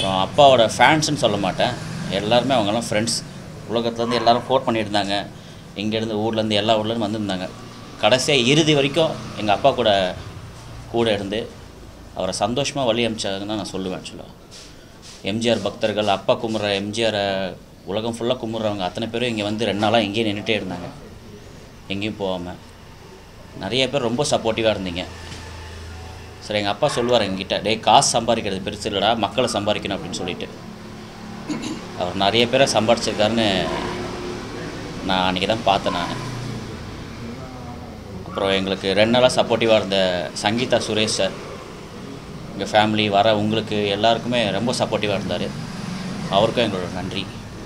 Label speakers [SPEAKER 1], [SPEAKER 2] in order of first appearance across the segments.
[SPEAKER 1] அப்புறம் அப்பாவோட ஃபேன்ஸ்னு சொல்ல மாட்டேன் எல்லாருமே அவங்கெல்லாம் ஃப்ரெண்ட்ஸ் உலகத்துலேருந்து எல்லாரும் ஃபோன் பண்ணியிருந்தாங்க இங்கேருந்து ஊர்லேருந்து எல்லா ஊர்லேருந்து வந்திருந்தாங்க கடைசியாக இறுதி வரைக்கும் எங்கள் அப்பா கூட கூட இருந்து அவரை சந்தோஷமாக வழி அமிச்சாங்கன்னு தான் நான் சொல்லுவேன் ஆக்சுவலாக எம்ஜிஆர் பக்தர்கள் அப்பா கும்பிட்ற எம்ஜிஆரை உலகம் ஃபுல்லாக கும்பிட்றவங்க அத்தனை பேரும் இங்கே வந்து ரெண்டு நாளாக இங்கேயே நின்றுட்டே இருந்தாங்க எங்கேயும் போகாமல் நிறைய பேர் ரொம்ப சப்போர்ட்டிவாக இருந்தீங்க சரி எங்கள் அப்பா சொல்லுவார் எங்ககிட்ட டேய் காசு சம்பாதிக்கிறது பெருசு இல்லைடா மக்களை சம்பாதிக்கணும் அப்படின்னு சொல்லிட்டு அவர் நிறைய பேரை சம்பாதிச்சிருக்காருன்னு நான் அன்றைக்கி தான் பார்த்தேன் நான் அப்புறம் எங்களுக்கு ரெண்டு நாளாக சப்போர்ட்டிவாக இருந்த சங்கீதா சுரேஷ் சார் எங்கள் ஃபேமிலி வர உங்களுக்கு எல்லாருக்குமே ரொம்ப சப்போர்ட்டிவாக இருந்தார் அவருக்கும் எங்களோட நன்றி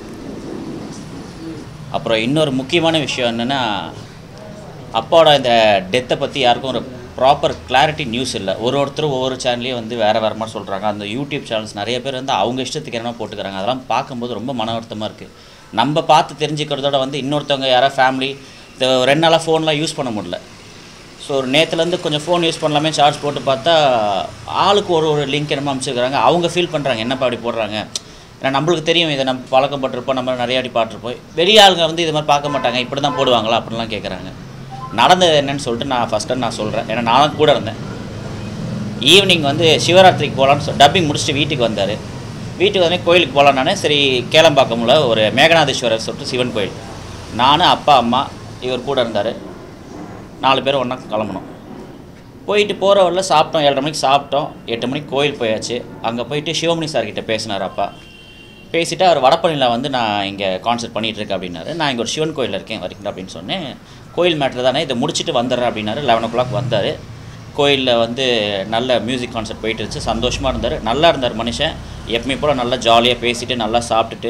[SPEAKER 1] அப்புறம் இன்னொரு முக்கியமான விஷயம் என்னென்னா அப்பாவோட இந்த டெத்தை பற்றி யாருக்கும் ஒரு ப்ராப்பர் கிளாரிட்டி நியூஸ் இல்லை ஒரு ஒருத்தரும் ஒவ்வொரு சேனல்லையும் வந்து வேறு வேறு மாதிரி சொல்கிறாங்க அந்த யூடியூப் சேனல்ஸ் நிறைய பேர் வந்து அவங்க இஷ்டத்துக்கு என்ன போட்டுக்கிறாங்க அதெல்லாம் பார்க்கும்போது ரொம்ப மன வருத்தமாக இருக்குது நம்ம பார்த்து தெரிஞ்சுக்கிறதோட வந்து இன்னொருத்தவங்க யாராவது ஃபேமிலி இந்த ரெண்டு நாளாக ஃபோன்லாம் யூஸ் பண்ண முடியல ஸோ ஒரு நேற்றுலேருந்து கொஞ்சம் ஃபோன் யூஸ் பண்ணலாமே சார்ஜ் போட்டு பார்த்தா ஆளுக்கு ஒரு ஒரு லிங்க் என்னமோ அமைச்சிருக்கிறாங்க அவங்க ஃபீல் பண்ணுறாங்க என்னப்பா அப்படி போடுறாங்க ஏன்னா நம்மளுக்கு தெரியும் இதை நம்ம பழக்கப்பட்டிருப்போம் நம்ம நிறைய வாட்டி பார்த்துருப்போம் வெளிய ஆளுங்க வந்து இது மாதிரி பார்க்க மாட்டாங்க இப்படி தான் போடுவாங்களா அப்படிலாம் கேட்குறாங்க நடந்தது என்னன்னு சொல்லிட்டு நான் ஃபஸ்ட்டு நான் சொல்கிறேன் ஏன்னா நானும் கூட இருந்தேன் ஈவினிங் வந்து சிவராத்திரிக்கு போகலான்னு சொல் டப்பிங் முடிச்சுட்டு வீட்டுக்கு வந்தார் வீட்டுக்கு வந்து கோயிலுக்கு போகலாம் நானே சரி கேளம்பாக்கம்ல ஒரு மேகநாதேஸ்வரர் சொல்லிட்டு சிவன் கோயில் நான் அப்பா அம்மா இவர் கூட இருந்தார் நாலு பேர் ஒன்றா கிளம்பணும் போயிட்டு போகிற வழியில் சாப்பிட்டோம் ஏழரை மணிக்கு சாப்பிட்டோம் எட்டு மணிக்கு கோயில் போயாச்சு அங்கே போயிட்டு சிவமணி சார்கிட்ட பேசினார் அப்பா பேசிட்டு அவர் வடபழனியில் வந்து நான் இங்கே கான்சர்ட் பண்ணிகிட்டு இருக்கேன் அப்படின்னாரு நான் இங்கே ஒரு சிவன் கோயிலில் இருக்கேன் வரீங்களா அப்படின்னு சொன்னேன் கோயில் மேட்ரு தானே இதை முடிச்சுட்டு வந்துடுறேன் அப்படின்னாரு லெவன் ஓ கிளாக் வந்தார் கோயிலில் வந்து நல்ல மியூசிக் கான்சர்ட் போயிட்டு இருந்துச்சு சந்தோஷமாக இருந்தார் நல்லா இருந்தார் மனுஷன் எப்பவுமே போல் நல்லா ஜாலியாக பேசிட்டு நல்லா சாப்பிட்டுட்டு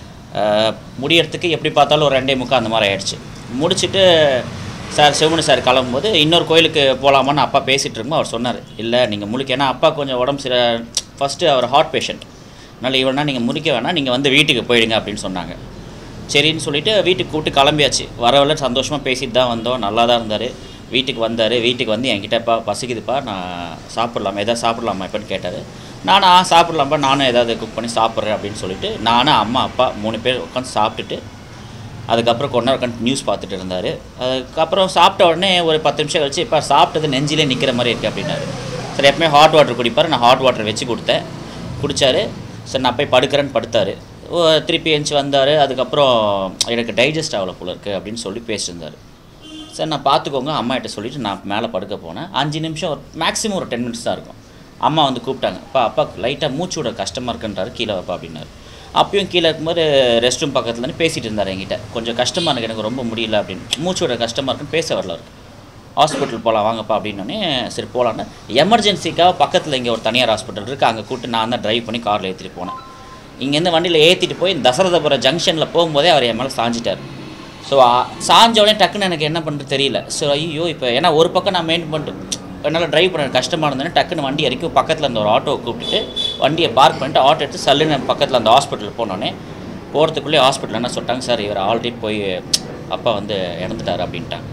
[SPEAKER 1] ஆஹ், முடியறதுக்கு எப்படி பார்த்தாலும் ஒரு ரெண்டே முக்கா அந்த மாதிரி ஆயிடுச்சு முடிச்சுட்டு சார் சிவமணி சார் கிளம்பும்போது இன்னொரு கோயிலுக்கு போகலாமான்னு அப்பா பேசிகிட்டு இருக்கும்போது அவர் சொன்னார் இல்லை நீங்கள் முழிக்க ஏன்னா அப்பா கொஞ்சம் உடம்பு சில ஃபஸ்ட்டு அவர் ஹார்ட் பேஷண்ட் அதனால் இவனா நீங்கள் முடிக்க வேணாம் நீங்கள் வந்து வீட்டுக்கு போயிடுங்க அப்படின்னு சொன்னாங்க சரின்னு சொல்லிட்டு வீட்டுக்கு கூப்பிட்டு கிளம்பியாச்சு வரவள்ள சந்தோஷமாக பேசிட்டு தான் வந்தோம் நல்லா தான் இருந்தார் வீட்டுக்கு வந்தார் வீட்டுக்கு வந்து என்கிட்டப்பா பசிக்குதுப்பா நான் சாப்பிட்லாமா எதாவது சாப்பிட்லாமா எப்போன்னு கேட்டார் நானும் ஆ சாப்பிட்லாம்ப்பா நானும் ஏதாவது குக் பண்ணி சாப்பிட்றேன் அப்படின்னு சொல்லிட்டு நானும் அம்மா அப்பா மூணு பேர் உட்காந்து சாப்பிட்டுட்டு அதுக்கப்புறம் கொஞ்ச நேரம் உட்காந்து நியூஸ் பார்த்துட்டு இருந்தார் அதுக்கப்புறம் சாப்பிட்ட உடனே ஒரு பத்து நிமிஷம் கழிச்சு இப்போ சாப்பிட்டது நெஞ்சிலே நிற்கிற மாதிரி இருக்குது அப்படின்னாரு சரி எப்பவுமே ஹாட் வாட்டர் குடிப்பார் நான் ஹாட் வாட்டர் வச்சு கொடுத்தேன் குடித்தாரு சரி நான் போய் படுக்கிறேன்னு படுத்தார் திருப்பி எழுந்துச்சி வந்தார் அதுக்கப்புறம் எனக்கு டைஜஸ்ட் ஆகலை போல இருக்குது அப்படின்னு சொல்லி பேசியிருந்தார் சரி நான் பார்த்துக்கோங்க அம்மா கிட்ட சொல்லிவிட்டு நான் மேலே படுக்க போனேன் அஞ்சு நிமிஷம் ஒரு மேக்ஸிமம் ஒரு டென் மினிட்ஸ் தான் இருக்கும் அம்மா வந்து கூப்பிட்டாங்க அப்பா அப்பா லைட்டாக மூச்சு விட கஷ்டமாக இருக்குன்றாரு கீழே வைப்பா அப்படின்னாரு அப்பயும் கீழே இருக்கும்போது ரெஸ்ட் ரூம் பக்கத்தில் இருந்து பேசிகிட்டு இருந்தார் என்கிட்ட கொஞ்சம் கஷ்டமாக இருக்கு எனக்கு ரொம்ப முடியல அப்படின்னு மூச்சு விட கஷ்டமாக இருக்குன்னு பேச வரல அவருக்கு ஹாஸ்பிட்டல் போகலாம் வாங்கப்பா அப்படின்னோடனே சரி போகலான்னு எமர்ஜென்சிக்காக பக்கத்தில் இங்கே ஒரு தனியார் ஹாஸ்பிட்டல் இருக்குது அங்கே கூப்பிட்டு நான் தான் ட்ரைவ் பண்ணி காரில் ஏற்றிட்டு போனேன் இங்கேருந்து வண்டியில் ஏற்றிட்டு போய் தசரதபுரம் ஜங்ஷனில் போகும்போதே அவர் என் மேலே சாஞ்சிட்டார் ஸோ சாஞ்ச உடனே டக்குன்னு எனக்கு என்ன பண்ணுறது தெரியல ஸோ ஐயோ இப்போ ஏன்னா ஒரு பக்கம் நான் மெயின் பண்ணிட்டு என்னால் டிரைவ் பண்ண கஷ்டமாக இருந்ததுன்னு டக்குன்னு வண்டி இறக்கி பக்கத்தில் அந்த ஒரு ஆட்டோவை கூப்பிட்டுட்டு வண்டியை பார்க் பண்ணிட்டு ஆட்டோ எடுத்து சல்லுன்னு பக்கத்தில் அந்த ஹாஸ்பிட்டல் போனோடனே போகிறதுக்குள்ளே ஹாஸ்பிட்டல் என்ன சொல்லிட்டாங்க சார் இவர் ஆல்ரெடி போய் அப்பா வந்து இறந்துட்டார் அப்படின்ட்டாங்க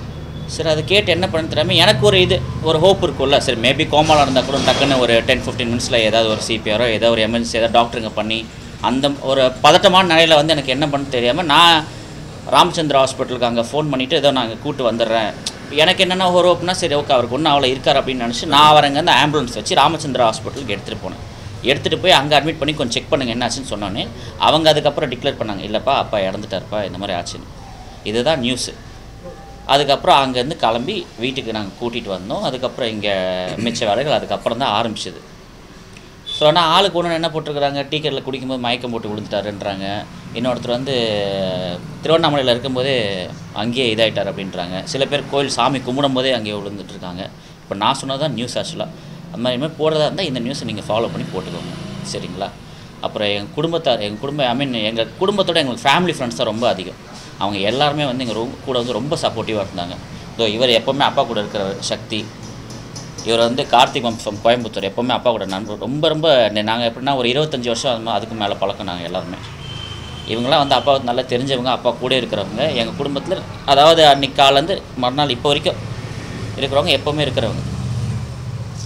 [SPEAKER 1] சரி அதை கேட்டு என்ன பண்ண தெரியாமல் எனக்கு ஒரு இது ஒரு ஹோப் இருக்கும்ல சரி மேபி கோமாவில் இருந்தால் கூட டக்குன்னு ஒரு டென் ஃபிஃப்டீன் மினிட்ஸில் ஏதாவது ஒரு சிபிஆரோ ஏதாவது ஒரு எமர்ஜென்சி ஏதாவது டாக்டருங்க பண்ணி அந்த ஒரு பதட்டமான நிலையில் வந்து எனக்கு என்ன பண்ண தெரியாமல் நான் ராமச்சந்திர ஹாஸ்பிட்டலுக்கு அங்கே ஃபோன் பண்ணிவிட்டு ஏதோ நான் அங்கே கூட்டு வந்துடுறேன் எனக்கு என்னென்ன ஒரு ஹோப்னா சரி ஓகே அவருக்கு ஒன்றும் அவ்வளோ இருக்கார் அப்படின்னு நினச்சி நான் அவர் அங்கேருந்து ஆம்புலன்ஸ் வச்சு ராமச்சந்திரா ஹாஸ்பிட்டலுக்கு எடுத்துகிட்டு போனேன் எடுத்துகிட்டு போய் அங்கே அட்மிட் பண்ணி கொஞ்சம் செக் பண்ணுங்க என்னாச்சுன்னு சொன்னோன்னே அவங்க அதுக்கப்புறம் டிக்ளேர் பண்ணாங்க இல்லைப்பா அப்பா இறந்துட்டாருப்பா இந்த மாதிரி ஆச்சுன்னு இதுதான் நியூஸு அதுக்கப்புறம் அங்கேருந்து கிளம்பி வீட்டுக்கு நாங்கள் கூட்டிகிட்டு வந்தோம் அதுக்கப்புறம் இங்கே மிச்ச வேலைகள் அதுக்கப்புறம் தான் ஆரம்பிச்சது ஸோ ஆனால் ஆளுக்கு ஒன்று என்ன போட்டிருக்கிறாங்க டீக்கெட்டில் குடிக்கும்போது மயக்கம் போட்டு விழுந்துட்டாருன்றாங்க இன்னொருத்தர் வந்து திருவண்ணாமலையில் இருக்கும்போதே அங்கேயே இதாயிட்டார் அப்படின்றாங்க சில பேர் கோயில் சாமி கும்பிடும் போதே அங்கேயே விழுந்துட்டு இருக்காங்க இப்போ நான் சொன்னது தான் நியூஸ் ஆக்சுவலாக அந்த மாதிரி மாதிரி போடுறதா இருந்தால் இந்த நியூஸை நீங்கள் ஃபாலோ பண்ணி போட்டுக்கோங்க சரிங்களா அப்புறம் எங்கள் குடும்பத்தார் எங்கள் குடும்பம் ஐ மீன் எங்கள் குடும்பத்தோட எங்களுக்கு ஃபேமிலி ஃப்ரெண்ட்ஸ் தான் ரொம்ப அதிகம் அவங்க எல்லாருமே வந்து எங்கள் ரொம்ப கூட வந்து ரொம்ப சப்போர்ட்டிவாக இருந்தாங்க ஸோ இவர் எப்போவுமே அப்பா கூட இருக்கிற சக்தி இவர் வந்து கார்த்திக் வம்சம் கோயம்புத்தூர் எப்போவுமே அப்பா கூட நண்பர் ரொம்ப ரொம்ப நாங்கள் எப்படின்னா ஒரு இருபத்தஞ்சி வருஷம் அது மாதிரி அதுக்கு மேலே பழக்கம் நாங்கள் எல்லாருமே இவங்களாம் வந்து அப்பா நல்லா தெரிஞ்சவங்க அப்பா கூட இருக்கிறவங்க எங்கள் குடும்பத்தில் அதாவது அன்னைக்கு காலேருந்து மறுநாள் இப்போ வரைக்கும் இருக்கிறவங்க எப்போவுமே இருக்கிறவங்க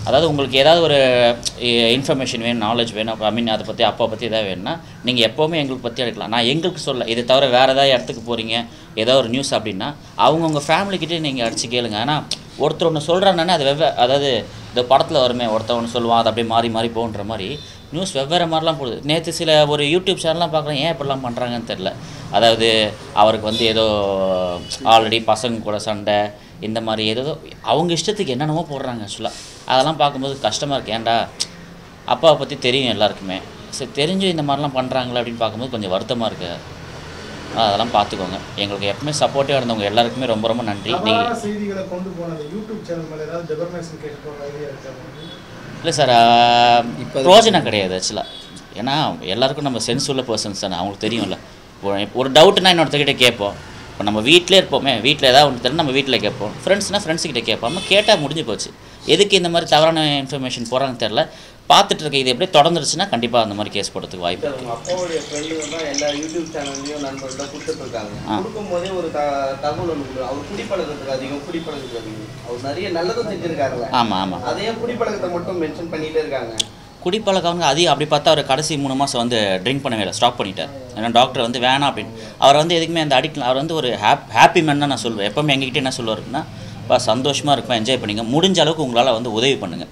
[SPEAKER 1] அதாவது உங்களுக்கு ஏதாவது ஒரு இன்ஃபர்மேஷன் வேணும் நாலேஜ் வேணும் ஐ மீன் அதை பற்றி அப்பா பற்றி எதாவது வேணும்னா நீங்கள் எப்போவுமே எங்களுக்கு பற்றி எடுக்கலாம் நான் எங்களுக்கு சொல்ல இது தவிர வேறு ஏதாவது இடத்துக்கு போகிறீங்க ஏதாவது ஒரு நியூஸ் அப்படின்னா அவங்கவுங்க ஃபேமிலிக்கிட்டே நீங்கள் அடித்து கேளுங்க ஆனால் ஒருத்தர் ஒன்று சொல்கிறானே அது வெவ்வே அதாவது இந்த படத்தில் வருமே ஒருத்தர் ஒன்று சொல்லுவான் அது அப்படியே மாறி மாறி போன்ற மாதிரி நியூஸ் வெவ்வேறு மாதிரிலாம் போகுது நேற்று சில ஒரு யூடியூப் சேனல்லாம் பார்க்குறேன் ஏன் இப்படிலாம் பண்ணுறாங்கன்னு தெரில அதாவது அவருக்கு வந்து ஏதோ ஆல்ரெடி பசங்க கூட சண்டை இந்த மாதிரி ஏதோ அவங்க இஷ்டத்துக்கு என்னென்னமோ போடுறாங்க ஆக்சுவலாக அதெல்லாம் பார்க்கும்போது கஷ்டமாக இருக்கு ஏன்டா அப்பாவை பற்றி தெரியும் எல்லாருக்குமே சரி தெரிஞ்சு இந்த மாதிரிலாம் பண்ணுறாங்களே அப்படின்னு பார்க்கும்போது கொஞ்சம் வருத்தமாக இருக்குது அதெல்லாம் பார்த்துக்கோங்க எங்களுக்கு எப்பவுமே சப்போர்ட்டிவாக இருந்தவங்க எல்லாருக்குமே ரொம்ப ரொம்ப நன்றி நீங்கள்
[SPEAKER 2] தவறான செய்திகளை கொண்டு போனது யூடியூப் சேனல் மேல ஏதாவது ஜெபர்மேஷன் கேட்டு போகிற ஐடியா இருக்கா
[SPEAKER 1] இல்லை சார்
[SPEAKER 3] இப்ப அது-
[SPEAKER 1] ப்ரோஜனம் கிடையாது ஆக்சுவலாக ஏன்னா எல்லாருக்கும் நம்ம சென்ஸ் உள்ள பர்சன்ஸ் தானே அவங்களுக்கு தெரியும்ல ஒரு- இப்போ ஒரு டவுட்னா இன்னொருத்தர்கிட்ட கேட்போம் இப்போ நம்ம வீட்டிலே இருப்போமே வீட்டில் ஏதாவது ஒன்று தெரியும் நம்ம வீட்டில் கேட்போம் ஃப்ரெண்ட்ஸ்னால் ஃப்ரெண்ட்ஸ்கிட்ட கேட்பாம கேட்டால் முடிஞ்சு போச்சு எதுக்கு இந்த மாதிரி தவறான இன்ஃபர்மேஷன் போகிறாங்கன்னு தெரில பார்த்துட்டு இருக்க இது எப்படியே தொடர்ந்துருச்சுன்னா கண்டிப்பாக அந்த மாதிரி கேஸ் போடுறதுக்கு வாய்ப்பு
[SPEAKER 4] சார்
[SPEAKER 1] இருக்குது
[SPEAKER 4] உங்க அப்பாவுடைய ஃப்ரெண்டு தான் எல்லா யூடியூப் சேனல்லையும் நண்பர்கள்ட்ட கொடுத்துட்டு இருக்காங்க
[SPEAKER 1] ஆ.
[SPEAKER 4] கொடுக்கும் போதே ஒரு த தகவல் ஒன்று கொடு. அவர் குடிப்பழக்கத்துக்கு அதிகம் குடிப்பழக்கத்துக்கு அதிகம் அவர் நிறைய நல்லதும் செஞ்சிருக்காருல்ல
[SPEAKER 1] ஆமாம் ஆமாம்
[SPEAKER 4] அதையே குடிப்பழக்கத்தை மட்டும் மென்ஷன் பண்ணிட்டே இருக்காங்க
[SPEAKER 1] குடிப்பழக்கவங்க அதிகம் அப்படி பார்த்தா அவர் கடைசி மூணு மாதம் வந்து ட்ரிங்க் பண்ணவே இல்லை ஸ்டாப் பண்ணிட்டார் ஏன்னா டாக்டர் வந்து வேணாம் அப்படின்னு அவர் வந்து எதுக்குமே அந்த அடிக்ட் அவர் வந்து ஒரு ஹாப் ஹாப்பி மேன் தான் நான் சொல்லுவேன் எப்பவுமே எங்ககிட்ட என்ன சொல்லுவாருன்னா பா சந்தோஷமாக இருப்பேன் என்ஜாய் பண்ணுங்க முடிஞ்ச அளவுக்கு உங்களால் வந்து உதவி பண்ணுங்கள்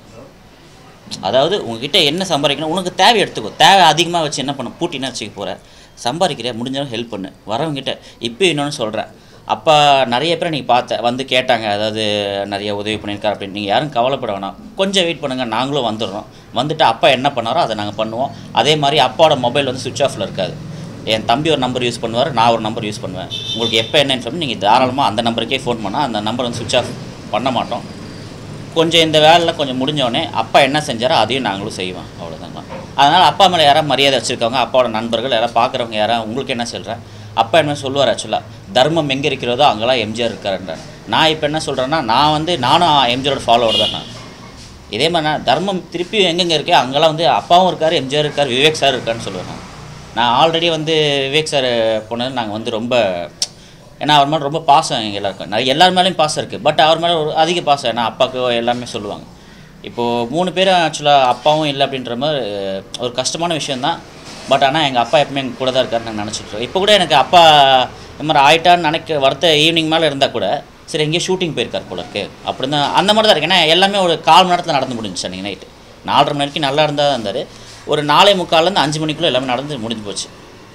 [SPEAKER 1] அதாவது உங்ககிட்ட என்ன சம்பாதிக்கணும் உனக்கு தேவை எடுத்துக்கோ தேவை அதிகமாக வச்சு என்ன பண்ண பூட்டினா வச்சுக்க போகிற சம்பாதிக்கிறியா முடிஞ்சாலும் ஹெல்ப் பண்ணு வரவங்ககிட்ட இப்போ இன்னொன்று சொல்கிறேன் அப்பா நிறைய பேரை நீங்கள் பார்த்த வந்து கேட்டாங்க அதாவது நிறைய உதவி பண்ணியிருக்காரு அப்படின்னு நீங்கள் யாரும் கவலைப்பட வேணாம் கொஞ்சம் வெயிட் பண்ணுங்கள் நாங்களும் வந்துடுறோம் வந்துட்டு அப்பா என்ன பண்ணாரோ அதை நாங்கள் பண்ணுவோம் அதே மாதிரி அப்பாவோட மொபைல் வந்து சுவிட்ச் ஆஃபில் இருக்காது என் தம்பி ஒரு நம்பர் யூஸ் பண்ணுவார் நான் ஒரு நம்பர் யூஸ் பண்ணுவேன் உங்களுக்கு எப்போ என்ன இன்ஃபர்மேஷன் நீங்கள் தாராளமாக அந்த நம்பருக்கே ஃபோன் பண்ணால் அந்த நம்பர் வந்து சுவிட்ச் ஆஃப் பண்ண மாட்டோம் கொஞ்சம் இந்த வேலையில் கொஞ்சம் முடிஞ்சோடனே அப்பா என்ன செஞ்சாரோ அதையும் நாங்களும் செய்வோம் அவ்வளோதாங்க அதனால் அப்பா மேலே யாராவது மரியாதை வச்சுருக்கவங்க அப்பாவோட நண்பர்கள் யாராவது பார்க்குறவங்க யாராவது உங்களுக்கு என்ன சொல்கிறேன் அப்பா என்ன சொல்லுவார் ஆக்சுவலாக தர்மம் எங்கே இருக்கிறதோ அங்கெல்லாம் எம்ஜிஆர் இருக்காருன்றார் நான் இப்போ என்ன சொல்கிறேன்னா நான் வந்து நானும் எம்ஜிஆரோட ஃபாலோவர் தான் நான் இதே மாதிரி நான் தர்மம் திருப்பியும் எங்கெங்கே இருக்கே அங்கெல்லாம் வந்து அப்பாவும் இருக்கார் எம்ஜிஆர் இருக்கார் விவேக் சார் இருக்காருன்னு சொல்லுவேன் நான் நான் ஆல்ரெடி வந்து விவேக் சார் போனது நாங்கள் வந்து ரொம்ப ஏன்னா அவர் மேலே ரொம்ப பாசம் எங்கள் எல்லாருக்கும் நிறைய எல்லார் மேலேயும் பாசம் இருக்குது பட் அவர் மேலே ஒரு அதிக பாசம் ஏன்னா அப்பாவுக்கு எல்லாமே சொல்லுவாங்க இப்போது மூணு பேரும் ஆக்சுவலாக அப்பாவும் இல்லை அப்படின்ற மாதிரி அஹ், ஒரு கஷ்டமான விஷயந்தான் பட் ஆனால் எங்கள் அப்பா எப்பவுமே எங்கள் கூட தான் இருக்காருன்னு நான் நினச்சிட்ருக்கேன் இப்போ கூட எனக்கு அப்பா இந்த மாதிரி ஆயிட்டான்னு நினைக்க வரத்த ஈவினிங் மேலே இருந்தால் கூட சரி எங்கேயோ ஷூட்டிங் போயிருக்கார் போல இருக்கு அப்படி தான் அந்த மாதிரி தான் இருக்கு ஏன்னா எல்லாமே ஒரு கால் மணி நேரத்தில் நடந்து முடிஞ்சுச்சு அன்றைக்கி நைட்டு நாலரை மணி வரைக்கும் நல்லா இருந்தால் இருந்தார் ஒரு நாலே முக்கால்லேருந்து அஞ்சு மணிக்குள்ளே எல்லாமே நடந்து முடிஞ்சு போச்சு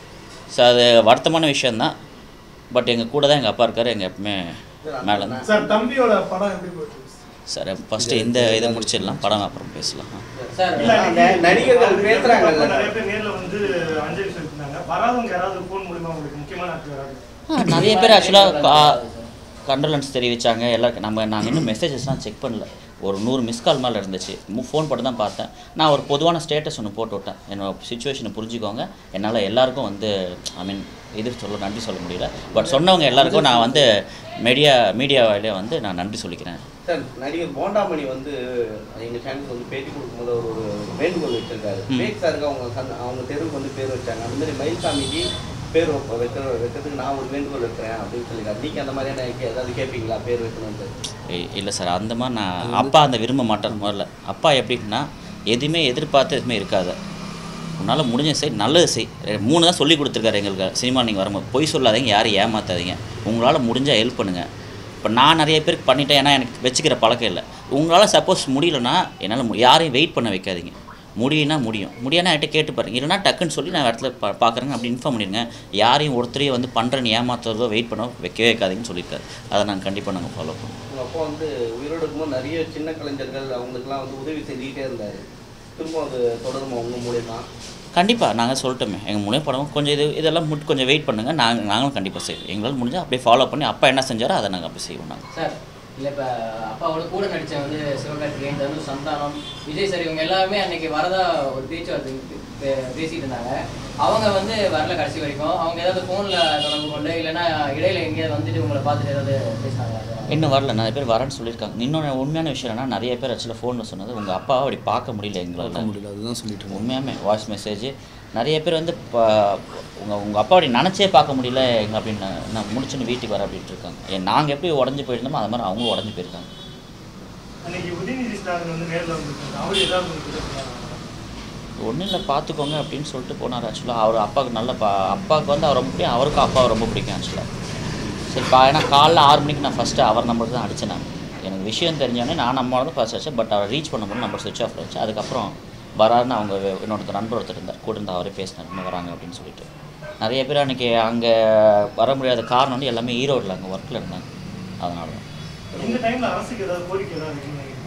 [SPEAKER 1] ஸோ அது வருத்தமான விஷயந்தான் பட் எங்கள் கூட தான் எங்கள் அப்பா இருக்கார் எங்கள் எப்பவுமே மேலே இருந்து
[SPEAKER 2] சார் தம்பியோட படம் எப்படி போயிட்டு
[SPEAKER 1] சார் ஃபஸ்ட்டு இந்த இதை முடிச்சிடலாம் படம் அப்புறம் பேசலாம்
[SPEAKER 5] சார்
[SPEAKER 2] இல்ல,
[SPEAKER 4] அந்த நடிகர்கள் பேசுறாங்கல்ல
[SPEAKER 2] நிறைய பேர் நேர்ல வந்து அஞ்சலி செலுத்தினாங்க வராதவங்க யாராவது ஃபோன் மூலியமா உங்களுக்கு முக்கியமான ஆட்கள் யாராவது
[SPEAKER 1] ஆ, நிறைய பேர் ஆக்சுவலாக கண்டோலன்ஸ் தெரிவித்தாங்க எல்லாருக்கும் நம்ம நாங்கள் இன்னும் மெசேஜஸ்லாம் செக் பண்ணல ஒரு நூறு மிஸ் கால் மேலே இருந்துச்சு ஃபோன் போட்டு தான் பார்த்தேன் நான் ஒரு பொதுவான ஸ்டேட்டஸ் ஒன்று போட்டு விட்டேன் என்னோட சுச்சுவேஷனை புரிஞ்சுக்கோங்க என்னால் எல்லாருக்கும் வந்து ஐ மீன் இது சொல்ல நன்றி சொல்ல முடியல பட் சொன்னவங்க எல்லாருக்கும் நான் வந்து மீடியா மீடியாவிலே வந்து நான் நன்றி சொல்லிக்கிறேன்
[SPEAKER 4] சார் நடிகர் போண்டாமணி வந்து எங்க சேனலுக்கு வந்து பேட்டி கொடுக்கும்போது அவர் ஒரு வேண்டுகோள் வச்சிருக்காரு
[SPEAKER 1] ம்.
[SPEAKER 4] விவேக் சாருக்கு அவங்க சந்த- அவங்க தெருவுக்கு வந்து பேர் வச்சாங்க அந்த மாதிரி மயில்சாமிக்கு பேர் வைப்ப- வைக்கிற வைக்கிறதுக்கு நான் ஒரு வேண்டுகோள் வைக்கிறேன் அப்படின்னு சொல்லியிருக்காரு நீங்க அந்த மாதிரியான கே- ஏதாவது கேட்பீங்களா பேர் வைக்கணும்னு
[SPEAKER 1] இல்லை சார் அந்த மாதிரி நான் அப்பா அந்த விரும்ப மாட்டார் முதல்ல அப்பா எப்படின்னா எதுவுமே எதிர்பார்த்து எதுவுமே இருக்காது உன்னால் முடிஞ்ச செய் நல்லது செய் ரெ- மூணு தான் சொல்லி கொடுத்துருக்காரு எங்களுக்கு சினிமா நீங்கள் வரும்போது பொய் சொல்லாதீங்க யாரும் ஏமாத்தாதீங்க உங்களால் முடிஞ்சால் ஹெல்ப் பண்ணுங்கள் இப்போ நான் நிறைய பேருக்கு பண்ணிட்டேன் ஏன்னா எனக்கு வச்சுக்கிற பழக்கம் இல்லை உங்களால் சப்போஸ் முடியலன்னா என்னால் மு- யாரையும் வெயிட் பண்ண வைக்காதீங்க முடியும்னா முடியும் முடியானா என்கிட்ட கேட்டு பாருங்க இல்லைனா டக்குன்னு சொல்லி நான் இடத்துல பா பார்க்குறேங்க அப்படி இன்ஃபார்ம் பண்ணிடுங்க யாரையும் ஒருத்தரையும் வந்து பண்ணுறேன்னு ஏமாத்துறதோ வெயிட் பண்ண வைக்கவே வைக்காதீங்கன்னு சொல்லியிருக்காரு அதை நாங்கள் கண்டிப்பாக நாங்கள் ஃபாலோ பண்ணுவோம்
[SPEAKER 4] உங்க அப்பா வந்து உயிரோடு இருக்கும்போது நிறைய சின்ன கலைஞர்கள் அவங்களுக்குலாம் வந்து உதவி செஞ்சுக்கிட்டே இருந்தாரு திரும்ப அது தொடருமா உங்க மூலியமா
[SPEAKER 1] கண்டிப்பாக நாங்கள் சொல்லிட்டோமே எங்கள் மூலியம் படம் கொஞ்சம் இது இதெல்லாம் முட் கொஞ்சம் வெயிட் பண்ணுங்கள் நாங்கள் நாங்களும் கண்டிப்பாக செய்வோம் எங்களால் முடிஞ்சால் அப்படியே ஃபாலோ பண்ணி அப்பா என்ன செஞ்சாரோ அதை நாங்கள் அப்படி செய்வோம் நாங்கள்
[SPEAKER 5] சார் இல்லை இப்போ அப்பாவோட கூட நடிச்ச வந்து சிவகார்த்திகேயன் தனுஷ் சந்தானம் விஜய் சார் இவங்க எல்லாருமே அன்னைக்கு வரதா ஒரு பேச்சுவார்த்தை பே- பேசிட்டு இருந்தாங்க அவங்க வந்து வரல கடைசி வரைக்கும் அவங்க ஏதாவது ஃபோனில் தொடர்பு கொண்டு இல்லைன்னா இடையில எங்கேயாவது வந்துட்டு உங்களை பார்த்துட்டு ஏதாவது பேசினாங்க
[SPEAKER 1] இன்னும் வரல நிறைய பேர் வரேன்னு சொல்லியிருக்காங்க இன்னொன்று உண்மையான விஷயம் என்னன்னா நிறைய பேர் ஆக்சுவலாக ஃபோனில் சொன்னது உங்கள் அப்பாவை அப்படி பார்க்க முடியல
[SPEAKER 3] பார்க்க
[SPEAKER 1] எங்களால்
[SPEAKER 3] முடியல அதுதான் சொல்லிட்டு இருந்தோம்
[SPEAKER 1] உண்மையாமே வாய்ஸ் மெசேஜ் நிறைய பேர் வந்து இப்போ உங்கள் உங்கள் அப்பா அப்படி நினச்சே பார்க்க முடியல எங்க அப்படின்னு நான் முடிச்சுன்னு வீட்டுக்கு வர அப்படின்ட்டு இருக்காங்க நாங்கள் எப்படி உடஞ்சி போயிருந்தோமோ அது மாதிரி அவங்களும் உடஞ்சி போயிருக்காங்க
[SPEAKER 2] அன்னைக்கு உதயநிதி ஸ்டாலின் வந்து நேரில் வந்துருக்காங்க அவர் ஏதாவது உங்களுக்கு இதை சொன்னாரா?
[SPEAKER 1] ஒன்றும் இல்லை பார்த்துக்கோங்க அப்படின்னு சொல்லிட்டு போனார் ஆக்சுவலாக அவர் அப்பாவுக்கு நல்ல பா அப்பாவுக்கு வந்து அவர் ரொம்ப பிடிக்கும் அவருக்கும் அப்பாவை ரொம்ப பிடிக்கும் ஆக்சுவலாக சரி பா ஏன்னா காலைல ஆறு மணிக்கு நான் ஃபஸ்ட்டு அவர் நம்பருக்கு தான் அடித்தேன் நான் எனக்கு விஷயம் தெரிஞ்சோடனே நான் நம்ம வந்து ஃபர்ஸ்ட் வச்சேன் பட் அவர் ரீச் பண்ணும்போது நம்பர் சுவிட்ச் ஆஃப் வச்சு அதுக்கப்புறம் வராருன்னு அவங்க வே- இன்னொருத்தர் நண்பர் ஒருத்தர் இருந்தார் கூட இருந்து அவரே பேசினார் இன்னும் வராங்க அப்படின்னு சொல்லிட்டு நிறைய பேர் அன்றைக்கி அங்கே வர முடியாத காரணம் வந்து எல்லாமே ஈரோட்டில் அங்கே ஒர்க்கில் இருந்தாங்க அதனால தான்
[SPEAKER 2] இந்த டைம்ல அரசுக்கு ஏதாவது கோரிக்கை ஏதாவது இருக்குன்னு நினைக்கிறீங்க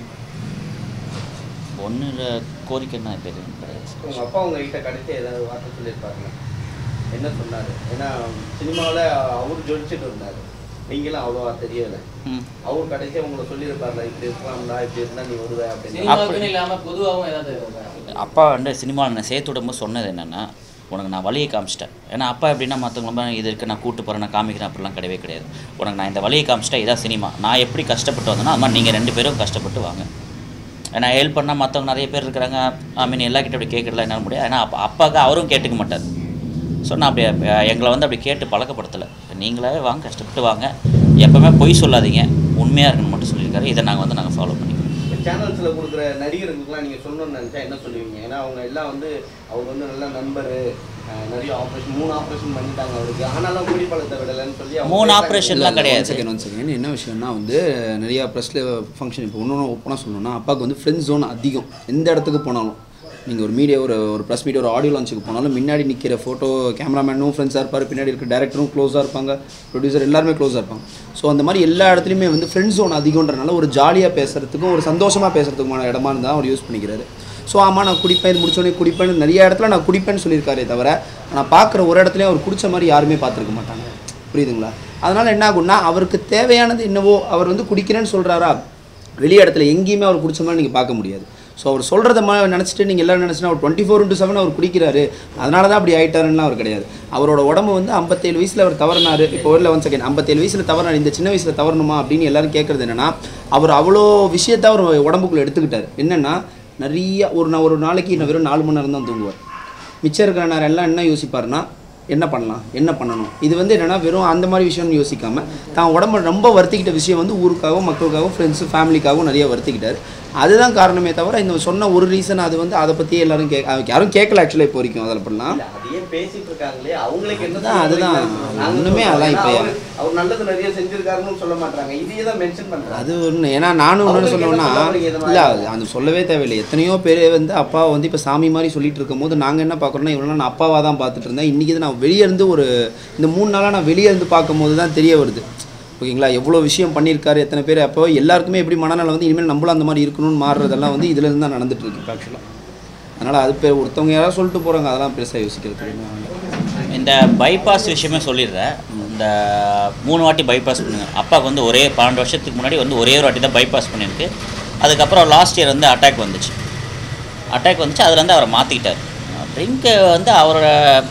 [SPEAKER 1] ஒன்றும் கோரிக்கைன்னா இப்போ எதுவும் கிடையாது
[SPEAKER 4] உங்க அப்பா உங்ககிட்ட கடைசி ஏதாவது வார்த்தை சொல்லியிருப்பாருங்க என்ன சொன்னாரு ஏன்னா சினிமாவில் அவர் ஜொலிச்சுட்டு இருந்தாரு நீங்களும் அவ்வளோவா தெரியல
[SPEAKER 1] ம்
[SPEAKER 4] அவர் கடைசியாக உங்களை சொல்லியிருப்பார்ல இப்படி இருக்கலாம்டா இப்படி இருந்தா நீ வருவ அப்படின்னு
[SPEAKER 5] சினிமாவுக்குன்னு இல்லாம பொதுவாகவும் ஏதாவது இருக்கா?
[SPEAKER 1] அப்பா வந்து சினிமாவில் நான் சேர்த்து விடும்போது சொன்னது என்னென்னா உனக்கு நான் வழியை காமிச்சிட்டேன் ஏன்னா அப்பா எப்படின்னா மற்றவங்கள இது இருக்கு நான் கூட்டு போகிறேன் நான் காமிக்கிறேன் அப்படிலாம் கிடையவே கிடையாது உனக்கு நான் இந்த வழியை காமிச்சிட்டேன் இதான் சினிமா நான் எப்படி கஷ்டப்பட்டு வந்தேனோ அது மாதிரி நீங்கள் ரெண்டு பேரும் கஷ்டப்பட்டு வாங்க ஏன்னா ஹெல்ப் பண்ணால் மற்றவங்க நிறைய பேர் இருக்கிறாங்க ஐ மீன் எல்லா கிட்ட அப்படி கேட்கறதுலாம் என்னால் முடியாது ஏன்னா அப்பா அப்பாவுக்கு அவரும் கேட்டுக்க மாட்டார் ஸோ நான் அப்படி அஹ், எங்களை வந்து அப்படி கேட்டு பழக்கப்படுத்தலை நீங்களாவே வாங்க கஷ்டப்பட்டு வாங்க எப்போவுமே பொய் சொல்லாதீங்க உண்மையாக இருக்கணும்னு மட்டும் சொல்லியிருக்காரு இதை நாங்கள் வந்து நாங்கள் ஃபாலோ பண்ணிக்கிறோம்
[SPEAKER 4] சேனல்ஸில் கொடுக்குற நடிகர்களுக்குலாம் நீங்கள் சொல்லணும்னு நினச்சா என்ன சொல்லுவீங்க ஏன்னா அவங்க எல்லாம் வந்து அவர் வந்து நல்ல நண்பர் நிறைய ஆப்ரேஷன் மூணு ஆப்ரேஷன் பண்ணிட்டாங்க அவருக்கு ஆனாலும் குடிப்பழத்தை விடலைன்னு சொல்லி அவங்க
[SPEAKER 1] மூணு
[SPEAKER 4] பேசுறாங்க.
[SPEAKER 1] ஆப்ரேஷன்லாம் கிடையாது.
[SPEAKER 3] ஒன் செகண்ட் ஒன் செகண்ட் என்ன விஷயம்னா வந்து நிறையா ப்ரெஸ்ஸில் ஃபங்க்ஷன் இப்போ ஒன்று ஓப்பனாக சொல்லணும்னா அப்பாவுக்கு வந்து ஃப்ரெண்ட் ஜோன் அதிகம் எந்த இடத்துக்கு போனாலும் நீங்கள் ஒரு மீடியா ஒரு ஒரு ப்ரெஸ் மீடியா ஒரு ஆடியோ லான்ச்சுக்கு போனாலும் முன்னாடி நிற்கிற ஃபோட்டோ கேமராமேனும் ஃப்ரெண்ட்ஸாக இருப்பார் பின்னாடி இருக்க டேரக்டரும் க்ளோஸாக இருப்பாங்க ப்ரொடியூசர் எல்லாருமே க்ளோஸாக இருப்பாங்க ஸோ அந்த மாதிரி எல்லா இடத்துலையுமே வந்து ஃப்ரெண்ட் ஜோன் அதிகன்றனால ஒரு ஜாலியாக பேசுகிறதுக்கும் ஒரு சந்தோஷமாக பேசுகிறதுக்குமான இடமா இருந்தால் அவர் யூஸ் பண்ணிக்கிறாரு ஸோ ஆமாம் நான் குடிப்பேன் இது முடிச்சோடனே குடிப்பேன் நிறைய இடத்துல நான் குடிப்பேன்னு சொல்லியிருக்காரே தவிர நான் பார்க்குற ஒரு இடத்துலையும் அவர் குடிச்ச மாதிரி யாருமே பார்த்துருக்க மாட்டாங்க புரியுதுங்களா அதனால் என்ன ஆகும்னா அவருக்கு தேவையானது என்னவோ அவர் வந்து குடிக்கிறேன்னு சொல்கிறாரா வெளி இடத்துல எங்கேயுமே அவர் குடிச்ச மாதிரி நீங்கள் பார்க்க முடியாது ஸோ அவர் சொல்கிறத மா நினச்சிட்டு நீங்கள் எல்லாரும் நினச்சினா அவர் டுவெண்ட்டி ஃபோர் இன்ட்டு செவன் அவர் குடிக்கிறாரு அதனால தான் அப்படி ஆயிட்டாருன்னு அவர் கிடையாது அவரோட உடம்பு வந்து ஐம்பத்தேழு வயசில் அவர் தவறினார் இப்போ இல்லை ஒன் செகண்ட் ஐம்பத்தேழு வயசில் தவறினார் இந்த சின்ன வயசில் தவறணுமா அப்படின்னு எல்லாரும் கேட்குறது என்னென்னா அவர் அவ்வளோ விஷயத்த அவர் உடம்புக்குள்ளே எடுத்துக்கிட்டார் என்னென்னா நிறைய ஒரு நான் ஒரு நாளைக்கு நான் வெறும் நாலு மணி நேரம் தான் தூங்குவார் மிச்சம் இருக்கிற நேரம் எல்லாம் என்ன யோசிப்பாருன்னா என்ன பண்ணலாம் என்ன பண்ணணும் இது வந்து என்னன்னா வெறும் அந்த மாதிரி விஷயம்னு யோசிக்காம தான் உடம்ப ரொம்ப வருத்திக்கிட்ட விஷயம் வந்து ஊருக்காகவும் மக்களுக்காகவும் ஃப்ரெண்ட்ஸு ஃபேமிலிக்காகவும் நிறைய வருத்திக்கிட்டாரு அதுதான் காரணமே தவிர இந்த சொன்ன ஒரு ரீசன் அது வந்து அதை பற்றியே எல்லாரும் கே யாரும் கேட்கல ஆக்சுவலாக இப்போ வரைக்கும் அதில் பண்ணலாம்
[SPEAKER 4] இல்ல, அதையே பேசிட்டு இருக்காங்களே அவங்களுக்கு என்ன
[SPEAKER 3] அதான், அதுதான்.
[SPEAKER 4] நாங்க
[SPEAKER 3] ஒண்ணுமே
[SPEAKER 4] சொல்றோம்.
[SPEAKER 3] அதான்
[SPEAKER 4] ஏன்னா
[SPEAKER 3] இப்ப
[SPEAKER 4] அவரு- அவர் நல்லது நிறைய செஞ்சிருக்காருன்னு சொல்ல மாட்டாங்க இதையே தான் மென்ஷன் பண்றாங்க
[SPEAKER 3] அது ஒன்று ஏன்னா நானும் ஒன்று
[SPEAKER 4] அவங்களுக்கு என்ன
[SPEAKER 3] சொல்லணும்னா
[SPEAKER 4] சொல்ல வரீங்க இது மாதிரி?
[SPEAKER 3] இல்லை அது சொல்லவே தேவையில்லை எத்தனையோ பேர் வந்து அப்பா வந்து இப்போ சாமி மாதிரி சொல்லிட்டு இருக்கும்போது நாங்கள் என்ன பார்க்குறோம்னா இவ்வளோ நான் அப்பாவாக தான் பார்த்துட்டு இருந்தேன் இன்றைக்கி இது நான் வெளியே இருந்து ஒரு இந்த மூணு நாளாக நான் வெளியே இருந்து பார்க்கும்போது தான் தெரிய வருது ஓகேங்களா எவ்வளோ விஷயம் பண்ணியிருக்காரு எத்தனை பேர் அப்போ எல்லாருக்குமே எப்படி மனநலம் வந்து இனிமேல் நம்மளும் அந்த மாதிரி இருக்கணும்னு மாறுறதெல்லாம் வந்து இதுல இருந்து தான் நடந்துட்டு இருக்கு ஆக்சுவலாக அதனால் அது பேர் ஒருத்தவங்க யாராவது சொல்லிட்டு போகிறாங்க அதெல்லாம் பெருசாக யோசிக்கிறதுக்கு ஒண்ணும் வேண்டாம்.
[SPEAKER 1] இந்த பைபாஸ் விஷயமே சொல்லிடுறேன் இந்த மூணு வாட்டி பைபாஸ் பண்ணுங்க அப்பாவுக்கு வந்து ஒரே பன்னெண்டு வருஷத்துக்கு முன்னாடி வந்து ஒரே ஒரு வாட்டி தான் பைபாஸ் பண்ணியிருக்கு அதுக்கப்புறம் லாஸ்ட் இயர் வந்து அட்டாக் வந்துச்சு அட்டாக் வந்துச்சு அதில் வந்து அவரை மாற்றிக்கிட்டார் ட்ரிங்க்கு வந்து அவரோட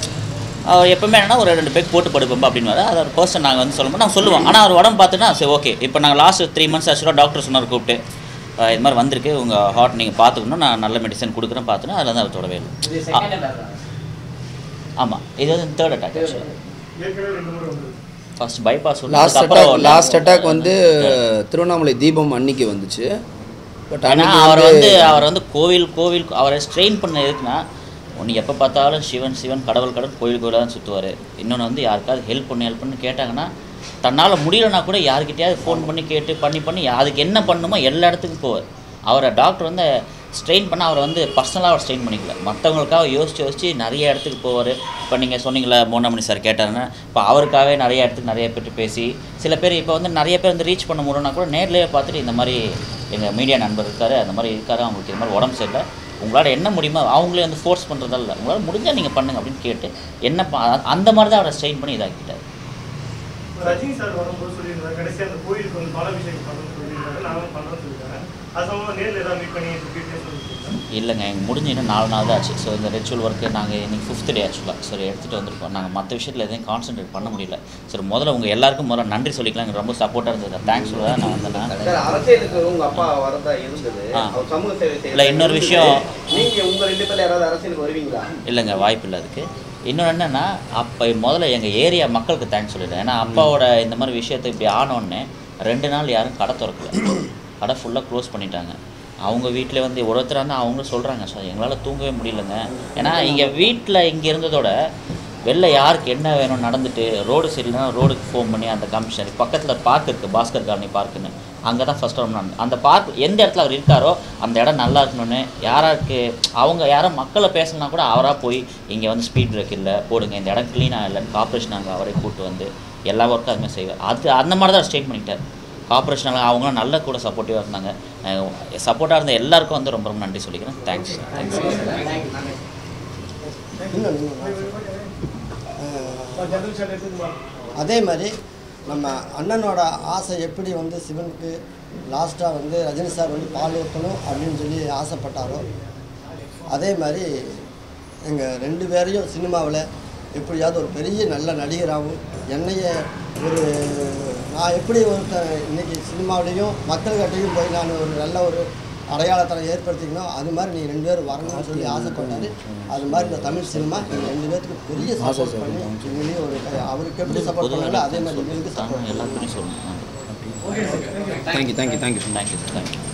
[SPEAKER 1] அவர் எப்பவுமே என்னன்னா ஒரு ரெண்டு பேக் போட்டு படுப்போம் அப்படின்னு வர அது ஒரு பர்சன் நாங்கள் வந்து சொல்லும்போது நாங்கள் சொல்லுவோம் ஆனால் அவர் உடம்பு பார்த்துன்னா சரி ஓகே இப்போ நாங்கள் லாஸ்ட் த்ரீ மந்த்ஸ் ஆக்சுவலாக டாக்டர் சொன்னார் கூப்பிட்டு அஹ் இது மாதிரி வந்திருக்கு உங்கள் ஹார்ட் நீங்கள் பார்த்துக்கணும் நான் நல்ல மெடிசன் கொடுக்குறேன் பார்த்துனா அதில் வந்து அவர் தொடவே இல்லை
[SPEAKER 5] இது செகண்ட் அட்டாக்
[SPEAKER 1] ஆமாம் இது வந்து தேர்ட் அட்டாக் ஆக்சுவலாக
[SPEAKER 2] ஏற்கனவே ரெண்டு முறை வந்தது
[SPEAKER 1] first bypass
[SPEAKER 3] last attack last attack வந்து திருவண்ணாமலை தீபம் அன்னைக்கு வந்துச்சு பட்
[SPEAKER 1] ஆனால்
[SPEAKER 3] அன்னைக்கு
[SPEAKER 1] அவர்
[SPEAKER 3] வந்து
[SPEAKER 1] வந்து அவர் வந்து கோவில் கோவில் அவரை ஸ்ட்ரெயின் பண்ண எதுக்குன்னா ஒன்று எப்போ பார்த்தாலும் சிவன் சிவன் கடவுள் கடவுள் கோயில் கோயிலாக தான் சுற்றுவார் இன்னொன்று வந்து யாருக்காவது ஹெல்ப் பண்ணு ஹெல்ப் பண்ணு கேட்டாங்கன்னா தன்னால் முடியலனா கூட யாருக்கிட்டயாவது ஃபோன் பண்ணி கேட்டு பண்ணி பண்ணி அதுக்கு என்ன பண்ணுமோ எல்லா இடத்துக்கும் போவார் அவரை டாக்டர் வந்து ஸ்ட்ரெயின் பண்ண அவரை வந்து பர்சனலாக அவர் ஸ்ட்ரெயின் பண்ணிக்கல மற்றவங்களுக்காக யோசிச்சு யோசிச்சு நிறைய இடத்துக்கு போவார் இப்போ நீங்கள் சொன்னீங்களே மோனமணி சார் கேட்டாருன்னா இப்போ அவருக்காகவே நிறைய இடத்துக்கு நிறைய பேர்ட்டு பேசி சில பேர் இப்போ வந்து நிறைய பேர் வந்து ரீச் பண்ண முடியும்னா கூட நேர்லயே பார்த்துட்டு இந்த மாதிரி எங்கள் மீடியா நண்பர் இருக்காரு அந்த மாதிரி இருக்காரு அவங்களுக்கு இது மாதிரி உடம்பு சரியில்லை உங்களால் என்ன முடியுமோ அவங்களே வந்து ஃபோர்ஸ் பண்ணுறதால இல்லை உங்களால் முடிஞ்சால் நீங்கள் பண்ணுங்க அப்படின்னு கேட்டு என்ன ப- அந்த மாதிரி தான் அவரை ஸ்ட்ரெயின் பண்ணி இதாக்கிட்டார்
[SPEAKER 2] ரஜினி சார் வரும்போது சொல்லியிருந்தாரு கடைசியா அந்த கோயிலுக்கு வந்து பாலாபிஷேகம் பண்ணணும்னு சொல்லியிருந்தாரு நானும் பண்றேன்னு சொல்லியிருக்காரு அது சம்பந்தமா நேர்ல ஏதாவது மீட் பண்ணி டீட்டெயில்ஸ் சொல்லியிருக்கேன்
[SPEAKER 1] இல்லைங்க எங்கள் முடிஞ்சு இன்னும் நாலு நாள் தான் ஆச்சு ஸோ இந்த ரிச்சுவல் ஒர்க்கு நாங்கள் இன்னைக்கு ஃபிஃப்த் டே ஆக்சுவலாக சரி எடுத்துகிட்டு வந்திருக்கோம் நாங்கள் மற்ற விஷயத்தில் எதையும் கான்சென்ட்ரேட் பண்ண முடியல சரி முதல்ல உங்கள் எல்லாருக்கும் முதல்ல நன்றி சொல்லிக்கலாம் எனக்கு ரொம்ப சப்போர்ட்டாக இருந்தது தேங்க்ஸ் சொல்ல நான் வந்தேன்
[SPEAKER 4] சார் அரசியலுக்கு உங்க அப்பா வரதா இருந்தது
[SPEAKER 1] ஆ.
[SPEAKER 4] அவர் சமூக சேவை செய்யறதா
[SPEAKER 1] இல்ல, இன்னொரு
[SPEAKER 4] இருந்தது.
[SPEAKER 1] விஷயம்.
[SPEAKER 4] நீங்க உங்க ரெண்டு பேர்ல யாராவது அரசியலுக்கு வருவீங்களா
[SPEAKER 1] இல்லைங்க வாய்ப்பு இல்லை அதுக்கு இன்னொன்று என்னென்னா அப்போ முதல்ல எங்கள் ஏரியா மக்களுக்கு தேங்க்ஸ் சொல்லிடுறேன் ஏன்னா அப்பாவோட இந்த மாதிரி விஷயத்தை இப்படி ஆனோடனே ரெண்டு நாள் யாரும் கடை திறக்கல கடை ஃபுல்லாக க்ளோஸ் பண்ணிட்டாங்க அவங்க வீட்டில் வந்து ஒருத்தர் வந்து அவங்களும் சொல்கிறாங்க சார் எங்களால் தூங்கவே முடியலங்க ஏன்னா இங்கே வீட்டில் இங்கே இருந்ததோட வெளில யாருக்கு என்ன வேணும் நடந்துட்டு ரோடு சரியில்லைனா ரோடுக்கு ஃபோன் பண்ணி அந்த கமிஷனர் பக்கத்தில் பார்க் இருக்குது பாஸ்கர் காலனி பார்க்குன்னு அங்கே தான் ஃபஸ்ட் ரவுண்ட் நடந்து அந்த பார்க் எந்த இடத்துல அவர் இருக்காரோ அந்த இடம் நல்லா இருக்கணும்னு யாராருக்கு அவங்க யாரும் மக்களை பேசணும்னா கூட அவராக போய் இங்கே வந்து ஸ்பீட் பிரேக் இல்லை போடுங்க இந்த இடம் க்ளீனாக இல்லைன்னு கார்பரேஷன் அங்கே அவரே கூப்பிட்டு வந்து எல்லா ஒர்க்கும் அதுமாதிரி செய்வார் அது அந்த மாதிரி தான் ஸ்டேட் பண்ணிட்டார் கார்பரேஷன் அவங்களும் நல்ல கூட சப்போர்ட்டிவாக இருந்தாங்க சப்போர்ட்டாக இருந்த எல்லாருக்கும் வந்து ரொம்ப ரொம்ப நன்றி சொல்லிக்கிறேன் தேங்க்ஸ் தேங்க்ஸ்
[SPEAKER 6] இன்னும் இன்னும்
[SPEAKER 2] ஜெனரல் ஷாட் எடுத்துக்குமா
[SPEAKER 6] அதே மாதிரி நம்ம அண்ணனோட ஆசை எப்படி வந்து சிவனுக்கு லாஸ்ட்டாக வந்து ரஜினி சார் வந்து பால் ஊற்றணும் அப்படின்னு சொல்லி ஆசைப்பட்டாரோ அதே மாதிரி எங்கள் ரெண்டு பேரையும் சினிமாவில் எப்படியாவது ஒரு பெரிய நல்ல நடிகராகவும் என்னைய ஒரு நான் எப்படி ஒருத்தன் இன்னைக்கு சினிமாவிலையும் மக்கள்கிட்டையும் போய் நான் ஒரு நல்ல ஒரு அடையாளத்தை ஏற்படுத்திக்கணும் அது மாதிரி நீங்கள் ரெண்டு பேரும் வரணும்னு சொல்லி ஆசைப்பட்டாரு அது மாதிரி இந்த தமிழ் சினிமா நீங்கள் ரெண்டு பேருக்கு பெரிய சப்போர்ட் பண்ணி எங்களையும் ஒரு அவருக்கு எப்படி சப்போர்ட் பண்ணாங்களோ அதே மாதிரி எங்களுக்கு சப்போர்ட்
[SPEAKER 1] எல்லாத்துலேயும் சொல்லணும்
[SPEAKER 3] thank you thank you thank you
[SPEAKER 1] thank you thank you